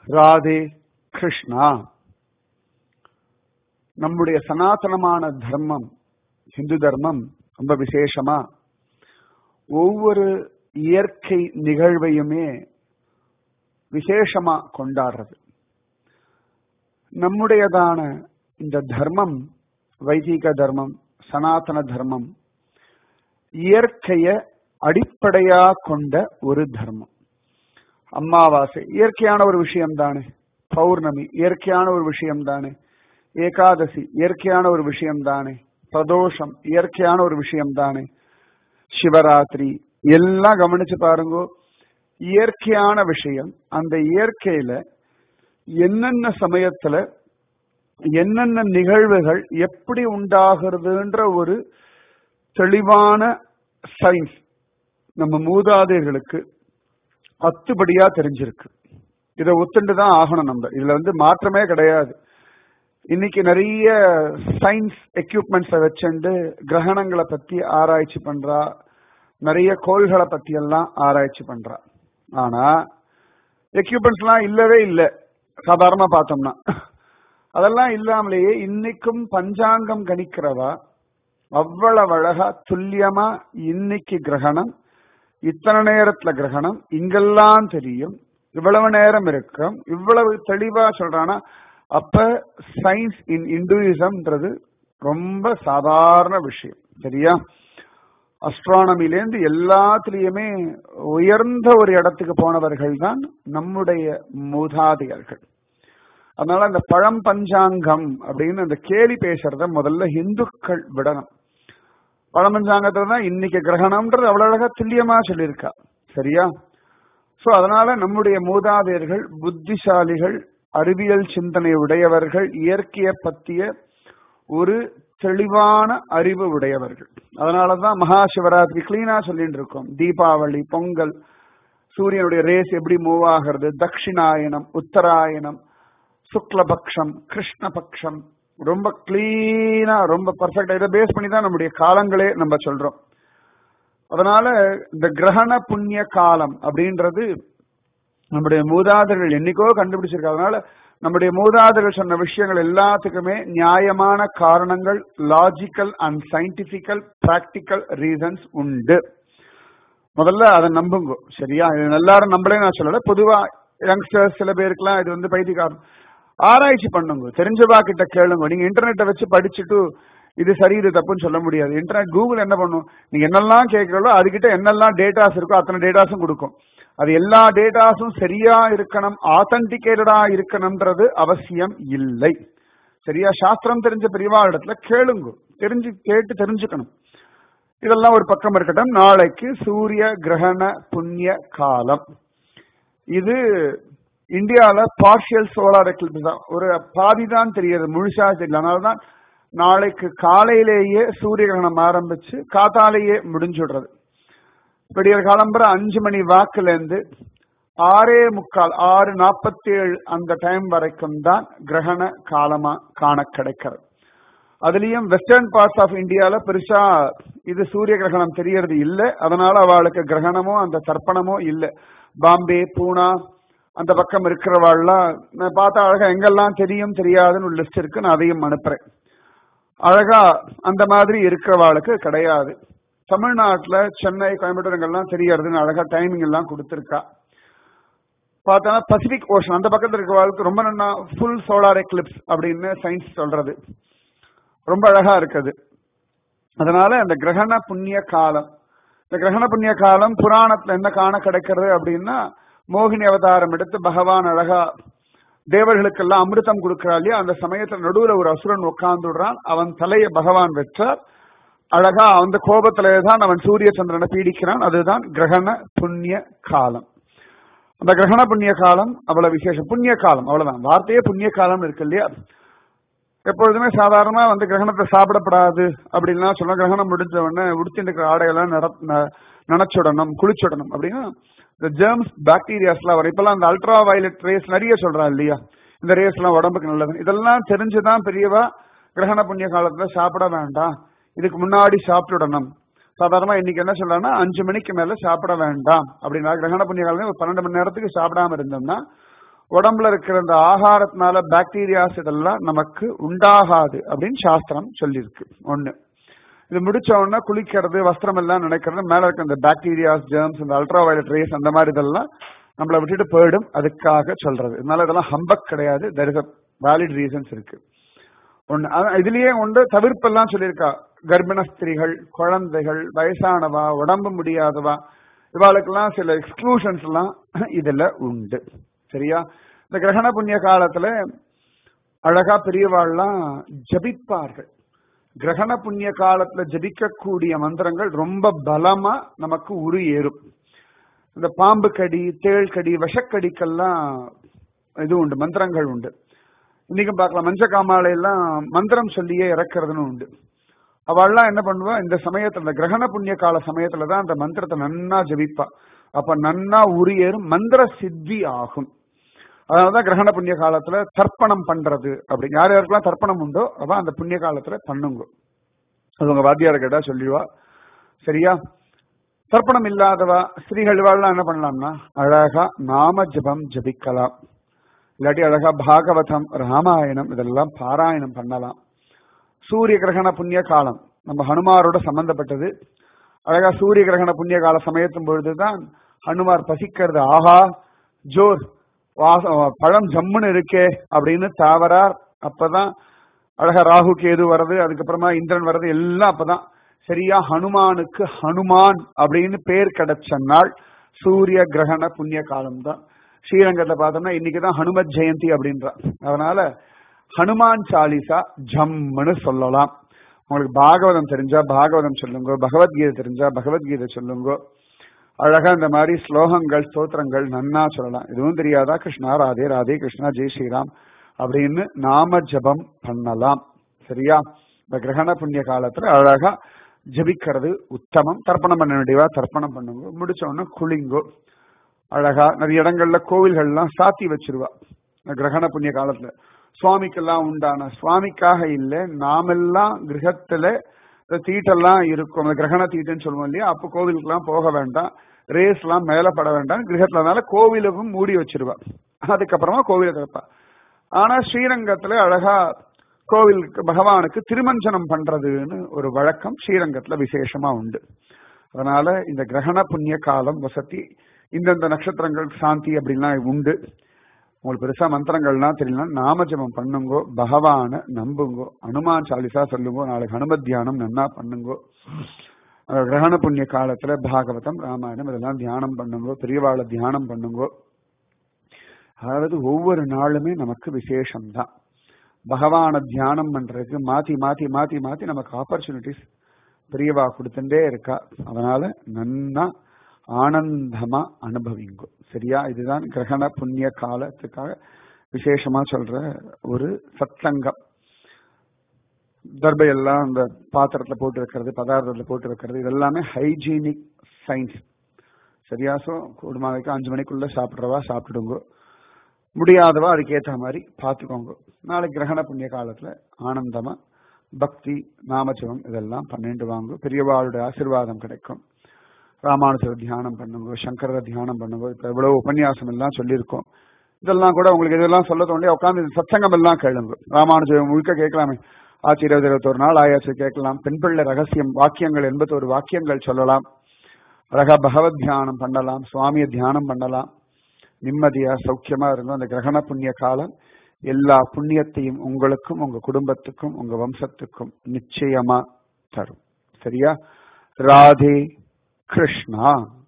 ராதே கிருஷ்ணா நம்முடைய சனாதனமான தர்மம் ஹிந்து தர்மம் ரொம்ப விசேஷமா ஒவ்வொரு இயற்கை நிகழ்வையுமே விசேஷமா கொண்டாடுறது நம்முடையதான இந்த தர்மம் வைதிக தர்மம் சனாதன தர்மம் இயற்கைய அடிப்படையா கொண்ட ஒரு தர்மம் அமாவாசை இயற்கையான ஒரு விஷயம் தானே பௌர்ணமி இயற்கையான ஒரு விஷயம் தானே ஏகாதசி இயற்கையான ஒரு விஷயம் தானே பிரதோஷம் இயற்கையான ஒரு விஷயம் தானே சிவராத்திரி எல்லாம் கவனிச்சு பாருங்க இயற்கையான விஷயம் அந்த இயற்கையில என்னென்ன சமயத்துல என்னென்ன நிகழ்வுகள் எப்படி உண்டாகிறதுன்ற ஒரு தெளிவான சயின்ஸ் நம்ம மூதாதையர்களுக்கு பத்துபடியா தெரிஞ்சிருக்கு இதை ஒத்துண்டு தான் ஆகணும் நம்ம இதுல வந்து மாற்றமே கிடையாது இன்னைக்கு நிறைய சயின்ஸ் எக்யூப்மெண்ட்ஸை வச்சுண்டு கிரகணங்களை பத்தி ஆராய்ச்சி பண்றா நிறைய கோள்களை பத்தி எல்லாம் ஆராய்ச்சி பண்றா ஆனா எக்யூப்மெண்ட்ஸ் எல்லாம் இல்லவே இல்லை சாதாரணமா பார்த்தோம்னா அதெல்லாம் இல்லாமலேயே இன்னைக்கும் பஞ்சாங்கம் கணிக்கிறவா அவ்வளவு அழகா துல்லியமா இன்னைக்கு கிரகணம் இத்தனை நேரத்துல கிரகணம் இங்கெல்லாம் தெரியும் இவ்வளவு நேரம் இருக்கும் இவ்வளவு தெளிவா சொல்றானா அப்ப சயின்ஸ் இன் இந்துயிசம்ன்றது ரொம்ப சாதாரண விஷயம் சரியா அஸ்ட்ரானமிலேருந்து எல்லாத்துலயுமே உயர்ந்த ஒரு இடத்துக்கு போனவர்கள் தான் நம்முடைய மூதாதையர்கள் அதனால அந்த பழம் பஞ்சாங்கம் அப்படின்னு அந்த கேலி பேசுறத முதல்ல இந்துக்கள் விடணும் பழமஞ்சாங்கத்துல தான் இன்னைக்கு கிரகணம்ன்றது அவ்வளவு அழகா துல்லியமா சொல்லியிருக்கா சரியா சோ அதனால நம்முடைய மூதாதையர்கள் புத்திசாலிகள் அறிவியல் சிந்தனை உடையவர்கள் இயற்கையை பற்றிய ஒரு தெளிவான அறிவு உடையவர்கள் அதனாலதான் மகா சிவராத்திரி கிளீனா சொல்லிட்டு இருக்கோம் தீபாவளி பொங்கல் சூரியனுடைய ரேஸ் எப்படி மூவ் ஆகிறது தட்சிணாயனம் உத்தராயணம் சுக்லபக்ஷம் கிருஷ்ணபக்ஷம் ரொம்ப கிளீனா ரொம்ப பர்ஃபெக்டா இதை பேஸ் பண்ணி தான் நம்முடைய காலங்களே நம்ம சொல்றோம் அதனால இந்த கிரகண புண்ணிய காலம் அப்படின்றது நம்முடைய மூதாதையர்கள் என்னைக்கோ கண்டுபிடிச்சிருக்காங்க அதனால நம்முடைய மூதாதையர்கள் சொன்ன விஷயங்கள் எல்லாத்துக்குமே நியாயமான காரணங்கள் logical and scientifical practical reasons உண்டு முதல்ல அதை நம்புங்க சரியா இது எல்லாரும் நம்பளே நான் சொல்லல பொதுவா யங்ஸ்டர்ஸ் சில பேருக்குலாம் இது வந்து பைத்தியக்காரம் ஆராய்ச்சி பண்ணுங்க தெரிஞ்சவா கிட்ட கேளுங்க நீங்க இன்டர்நெட்டை வச்சு படிச்சுட்டு இது சரி இது தப்புன்னு சொல்ல முடியாது இன்டர்நெட் கூகுள் என்ன பண்ணும் நீங்க என்னெல்லாம் கேட்கிறோ அதுகிட்ட என்னெல்லாம் டேட்டாஸ் இருக்கோ அத்தனை டேட்டாஸும் கொடுக்கும் அது எல்லா டேட்டாஸும் சரியா இருக்கணும் ஆத்தன்டிகேட்டடா இருக்கணும்ன்றது அவசியம் இல்லை சரியா சாஸ்திரம் தெரிஞ்ச பெரியவா இடத்துல கேளுங்க தெரிஞ்சு கேட்டு தெரிஞ்சுக்கணும் இதெல்லாம் ஒரு பக்கம் இருக்கட்டும் நாளைக்கு சூரிய கிரகண புண்ணிய காலம் இது இந்தியாவில பார்ஷியல் சோலார் எக்லிப்ஸ் தான் ஒரு பாதி தான் தெரியுது முழுசா தெரியல அதனாலதான் நாளைக்கு காலையிலேயே சூரிய கிரகணம் ஆரம்பிச்சு காத்தாலேயே முடிஞ்சுடுறது விடியற் காலம்புற அஞ்சு மணி வாக்குல இருந்து ஆறே முக்கால் ஆறு நாற்பத்தி ஏழு அந்த டைம் வரைக்கும் தான் கிரகண காலமா காண கிடைக்கிறது அதுலயும் வெஸ்டர்ன் பார்ட்ஸ் ஆஃப் இந்தியால பெருசா இது சூரிய கிரகணம் தெரியறது இல்லை அதனால அவளுக்கு கிரகணமோ அந்த தர்ப்பணமோ இல்லை பாம்பே பூனா அந்த பக்கம் இருக்கிறவாள்லாம் நான் பார்த்தா அழகா எங்கெல்லாம் தெரியும் தெரியாதுன்னு ஒரு லிஸ்ட் இருக்கு நான் அதையும் அனுப்புறேன் அழகா அந்த மாதிரி இருக்கிறவாளுக்கு கிடையாது தமிழ்நாட்டுல சென்னை கோயம்புத்தூர் எங்கெல்லாம் தெரியறதுன்னு அழகா டைமிங் எல்லாம் கொடுத்துருக்கா பார்த்தா பசிபிக் ஓஷன் அந்த பக்கத்துல இருக்கிறவாளுக்கு ரொம்ப நல்லா ஃபுல் சோலார் எக்லிப்ஸ் அப்படின்னு சயின்ஸ் சொல்றது ரொம்ப அழகா இருக்குது அதனால அந்த கிரகண புண்ணிய காலம் இந்த கிரகண புண்ணிய காலம் புராணத்துல என்ன காண கிடைக்கிறது அப்படின்னா மோகினி அவதாரம் எடுத்து பகவான் அழகா தேவர்களுக்கெல்லாம் அமிர்தம் கொடுக்கிறா இல்லையா அந்த சமயத்துல நடுவுல ஒரு அசுரன் உட்கார்ந்துடுறான் அவன் தலையை பகவான் வெற்றார் அழகா அந்த கோபத்திலே தான் அவன் சூரிய சந்திரனை பீடிக்கிறான் அதுதான் கிரகண புண்ணிய காலம் அந்த கிரகண புண்ணிய காலம் அவ்வளவு விசேஷம் புண்ணிய காலம் அவ்வளவுதான் வார்த்தையே புண்ணிய காலம் இருக்கு இல்லையா எப்பொழுதுமே சாதாரணமா வந்து கிரகணத்தை சாப்பிடப்படாது அப்படின்லாம் சொன்ன கிரகணம் முடிஞ்ச உடனே உடுத்திட்டு இருக்கிற ஆடையெல்லாம் நினைச்சுடணும் குளிச்சுடணும் அப்படின்னா இந்த ஜெர்ம்ஸ் பாக்டீரியாஸ்லாம் வரும் இப்பெல்லாம் அந்த அல்ட்ரா வயலட் ரேஸ் நிறைய சொல்றா இல்லையா இந்த ரேஸ் எல்லாம் உடம்புக்கு நல்லது இதெல்லாம் தெரிஞ்சுதான் பெரியவா கிரகண புண்ணிய காலத்துல சாப்பிட வேண்டாம் இதுக்கு முன்னாடி சாப்பிட்டுடணும் சாதாரணமா இன்னைக்கு என்ன சொல்றாங்கன்னா அஞ்சு மணிக்கு மேல சாப்பிட வேண்டாம் அப்படின்னா கிரகண புண்ணிய காலம் ஒரு பன்னெண்டு மணி நேரத்துக்கு சாப்பிடாம இருந்தோம்னா உடம்புல இருக்கிற அந்த ஆகாரத்தினால பாக்டீரியாஸ் இதெல்லாம் நமக்கு உண்டாகாது அப்படின்னு சாஸ்திரம் சொல்லியிருக்கு ஒண்ணு இது முடிச்ச உடனே குளிக்கிறது வஸ்திரம் எல்லாம் நினைக்கிறது மேல இருக்க இந்த பாக்டீரியாஸ் ஜெர்ம்ஸ் இந்த அல்ட்ரா வயலட் ரேஸ் அந்த மாதிரி இதெல்லாம் நம்மளை விட்டுட்டு போயிடும் அதுக்காக சொல்றது இதனால இதெல்லாம் ஹம்பக் கிடையாது there is a valid reasons இருக்கு ஒண்ணு அதான் இதுலயே உண்டு தவிர்ப்பெல்லாம் சொல்லியிருக்கா கர்ப்பிண ஸ்திரீகள் குழந்தைகள் வயசானவா உடம்பு முடியாதவா இவாளுக்கெல்லாம் சில எக்ஸ்க்ளூஷன்ஸ் எல்லாம் இதுல உண்டு சரியா இந்த கிரகண புண்ணிய காலத்துல அழகா பெரியவாள்லாம் ஜபிப்பார்கள் கிரகண புண்ணிய காலத்துல ஜபிக்கக்கூடிய மந்திரங்கள் ரொம்ப பலமா நமக்கு உரு ஏறும் இந்த பாம்பு கடி தேள் கடி விஷக்கடிக்கெல்லாம் இது உண்டு மந்திரங்கள் உண்டு இன்னைக்கும் பார்க்கலாம் மஞ்ச காமாலை எல்லாம் மந்திரம் சொல்லியே இறக்குறதுன்னு உண்டு அவள்லாம் என்ன பண்ணுவா இந்த சமயத்துல இந்த கிரகண புண்ணிய கால சமயத்துல தான் அந்த மந்திரத்தை நன்னா ஜபிப்பா அப்ப நன்னா உரியேறும் மந்திர சித்தி ஆகும் அதனாலதான் கிரகண புண்ணிய காலத்துல தர்ப்பணம் பண்றது அப்படி யார் யாருக்கெல்லாம் தர்ப்பணம் உண்டோ அதான் அந்த புண்ணிய காலத்துல பண்ணுங்க அது உங்க வாத்தியார கேட்டா சொல்லிடுவா சரியா தர்ப்பணம் இல்லாதவா ஸ்திரீகள் இவாள்லாம் என்ன பண்ணலாம்னா அழகா நாம ஜபம் ஜபிக்கலாம் இல்லாட்டி அழகா பாகவதம் ராமாயணம் இதெல்லாம் பாராயணம் பண்ணலாம் சூரிய கிரகண புண்ணிய காலம் நம்ம ஹனுமாரோட சம்பந்தப்பட்டது அழகா சூரிய கிரகண புண்ணிய கால சமயத்தும் பொழுதுதான் ஹனுமார் பசிக்கிறது ஆஹா ஜோர் வாசம் பழம் ஜம்முன்னு இருக்கே அப்படின்னு தாவரார் அப்பதான் அழகா ராகு கேது வர்றது அதுக்கப்புறமா இந்திரன் வர்றது எல்லாம் அப்பதான் சரியா ஹனுமானுக்கு ஹனுமான் அப்படின்னு பேர் கிடைச்ச நாள் சூரிய கிரகண புண்ணிய காலம் தான் ஸ்ரீரங்கத்தை பார்த்தோம்னா இன்னைக்குதான் ஹனுமத் ஜெயந்தி அப்படின்றா அதனால ஹனுமான் சாலிசா ஜம்முன்னு சொல்லலாம் உங்களுக்கு பாகவதம் தெரிஞ்சா பாகவதம் சொல்லுங்க பகவத்கீதை தெரிஞ்சா பகவத்கீதை சொல்லுங்க அழகா இந்த மாதிரி ஸ்லோகங்கள் ஸ்தோத்திரங்கள் நன்னா சொல்லலாம் எதுவும் தெரியாதா கிருஷ்ணா ராதே ராதே கிருஷ்ணா ஜெய் ஸ்ரீராம் அப்படின்னு நாம ஜபம் பண்ணலாம் சரியா இந்த கிரகண புண்ணிய காலத்துல அழகா ஜபிக்கிறது உத்தமம் தர்ப்பணம் பண்ண வேண்டியவா தர்ப்பணம் பண்ணுங்க முடிச்ச உடனே குளிங்கோ அழகா நிறைய இடங்கள்ல கோவில்கள்லாம் சாத்தி வச்சிருவா இந்த கிரகண புண்ணிய காலத்துல சுவாமிக்கெல்லாம் உண்டான சுவாமிக்காக இல்லை நாமெல்லாம் கிரகத்துல இந்த தீட்டெல்லாம் இருக்கும் அந்த கிரகண தீட்டுன்னு சொல்லுவோம் இல்லையா அப்போ கோவிலுக்குலாம் போக வேண்டாம் ரேஸ் எல்லாம் மேல பட வேண்டாம் கிரகத்துலனால கோவிலுக்கும் மூடி வச்சிருவா அதுக்கப்புறமா கோவிலை திறப்பா ஆனா ஸ்ரீரங்கத்துல அழகா கோவிலுக்கு பகவானுக்கு திருமஞ்சனம் பண்றதுன்னு ஒரு வழக்கம் ஸ்ரீரங்கத்துல விசேஷமா உண்டு அதனால இந்த கிரகண புண்ணிய காலம் வசதி இந்தந்த நட்சத்திரங்கள் சாந்தி அப்படின்லாம் உண்டு உங்களுக்கு பெருசா மந்திரங்கள்லாம் தெரியல நாமஜபம் பண்ணுங்கோ பகவான நம்புங்கோ அனுமான் சாலிசா சொல்லுங்கோ நாளைக்கு ஹனுமத் தியானம் நன்னா பண்ணுங்கோ கிரகண புண்ணிய காலத்துல பாகவதம் ராமாயணம் இதெல்லாம் தியானம் பண்ணுங்கோ பெரியவாளை தியானம் பண்ணுங்கோ அதாவது ஒவ்வொரு நாளுமே நமக்கு விசேஷம்தான் பகவான தியானம் பண்றதுக்கு மாத்தி மாத்தி மாத்தி மாத்தி நமக்கு ஆப்பர்ச்சுனிட்டிஸ் பெரியவா கொடுத்துட்டே இருக்கா அதனால நன்னா ஆனந்தமா அனுபவிங்கோ சரியா இதுதான் கிரகண புண்ணிய காலத்துக்காக விசேஷமா சொல்ற ஒரு சத்சங்கம் தர்பையெல்லாம் அந்த பாத்திரத்துல போட்டு வைக்கிறது பதார்த்தத்துல போட்டு வைக்கிறது இதெல்லாமே ஹைஜீனிக் சயின்ஸ் சரியா சோ குடும்பம் அஞ்சு மணிக்குள்ள சாப்பிட்றவா சாப்பிடுங்க முடியாதவா அதுக்கு ஏற்ற மாதிரி பார்த்துக்கோங்க நாளைக்கு கிரகண புண்ணிய காலத்துல ஆனந்தமா பக்தி நாமஜபம் இதெல்லாம் பண்ணிட்டு வாங்க பெரியவாளுடைய ஆசிர்வாதம் கிடைக்கும் ராமானுஜர் தியானம் பண்ணுங்க சங்கர தியானம் பண்ணுங்க இப்ப எவ்வளவு உபன்யாசம் எல்லாம் சொல்லியிருக்கோம் இதெல்லாம் கூட உங்களுக்கு இதெல்லாம் சொல்ல தோண்டி உட்காந்து சத்சங்கம் எல்லாம் கேளுங்க ராமானுஜர் முழுக்க கேட்கலாமே ஆச்சு இருபது இருபத்தொரு நாள் ஆயாச்சு கேட்கலாம் பெண் பிள்ளை ரகசியம் வாக்கியங்கள் எண்பத்தோரு வாக்கியங்கள் சொல்லலாம் அழகா பகவத் தியானம் பண்ணலாம் சுவாமியை தியானம் பண்ணலாம் நிம்மதியா சௌக்கியமா இருந்தோம் அந்த கிரகண புண்ணிய காலம் எல்லா புண்ணியத்தையும் உங்களுக்கும் உங்க குடும்பத்துக்கும் உங்க வம்சத்துக்கும் நிச்சயமா தரும் சரியா ராதே கிருஷ்ணா